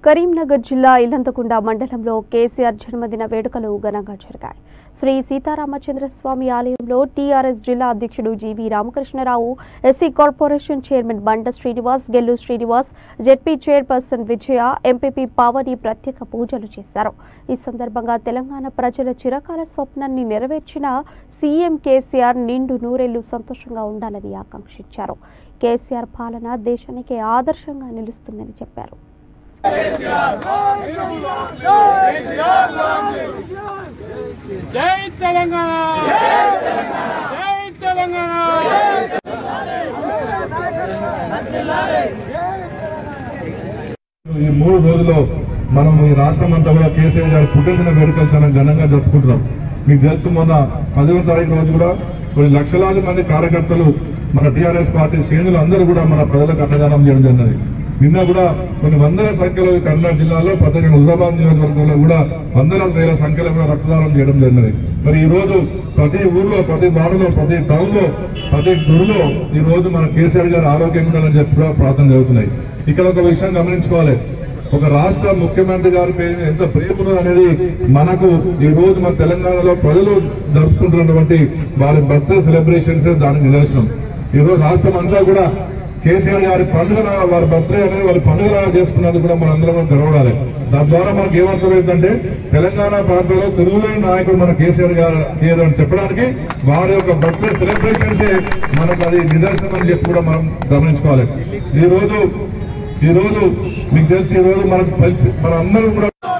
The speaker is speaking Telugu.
కరీంనగర్ జిల్లా ఇల్లంతకుండ మండలంలో కేసీఆర్ జన్మదిన వేడుకలు ఘనంగా జరిగాయి శ్రీ సీతారామచంద్ర స్వామి ఆలయంలో టీఆర్ఎస్ జిల్లా అధ్యక్షుడు GV Ramakrishnarao SC corporation chairman Banda Srinivas Gellu Srinivas ZP chairperson Vijaya MPP Pavani ప్రత్యేక పూజలు చేశారు ఈ సందర్భంగా తెలంగాణ ప్రజల చిరకాల స్వప్నాన్ని నెరవేర్చిన సీఎం కేసీఆర్ నిండు నూరేళ్లు సంతోషంగా ఉండాలని ఆకాంక్షించారు కేసీఆర్ పాలన దేశానికి ఆదర్శంగా నిలుస్తుందని చెప్పారు జై తెలంగాణ జై తెలంగాణ ఈ మూడు రోజుల్లో మనం ఈ రాష్ట్రం అంతా కూడా కేసీఆర్ గారు పుట్టిన వేడుకలు చాలా ఘనంగా జరుపుకుంటున్నాం మీకు తెలుసు మొన్న పదవ తారీఖు రోజు కూడా కొన్ని లక్షలాది మంది కార్యకర్తలు మన టీఆర్ఎస్ పార్టీ శ్రేణులు అందరూ కూడా మన ప్రజలకు అన్నదానం చేయడం జరిగింది నిన్న కూడా కొన్ని వందల సంఖ్యలో ఈ కర్నూలు జిల్లాలో ప్రత్యేకంగా హుజరాబాద్ నియోజకవర్గంలో కూడా వందల వేల సంఖ్యలో కూడా రక్తదానం చేయడం జరిగింది మరి ఈ రోజు ప్రతి ఊర్లో ప్రతి వాడలో ప్రతి టౌన్ లో ప్రతి గుడిలో ఈ రోజు మన కేసీఆర్ గారు ఆరోగ్యంగా ఉండాలని చెప్పి కూడా ప్రార్థన జరుగుతున్నాయి ఇక్కడ ఒక విషయం గమనించుకోవాలి ఒక రాష్ట్ర ముఖ్యమంత్రి గారి పేరు మీద ఎంత ప్రేమ ఉన్నది అనేది మనకు ఈ రోజు మన తెలంగాణలో ప్రజలు జరుపుకుంటున్నటువంటి వారి బర్త్డే సెలబ్రేషన్స్ దానికి నిదర్శనం ఈ రోజు రాష్ట్రం అంతా కూడా కేసీఆర్ గారి పండుగ వారి బర్త్డే అనేది వారి పండుగ చేసుకున్నందుకు కూడా మనందరం కూడా గర్వడాలి దాని ద్వారా మనకి ఏమర్థమైందంటే తెలంగాణ ప్రాంతంలో తెలుగులేని నాయకుడు మన కేసీఆర్ గారు గారు అని చెప్పడానికి వారి యొక్క బర్త్డే సెలబ్రేషన్స్ మనకు అది నిదర్శనం అని చెప్పి కూడా మనం గమనించుకోవాలి ఈ రోజు ఈ రోజు మీకు తెలిసి ఈ రోజు మనకు మన అందరం కూడా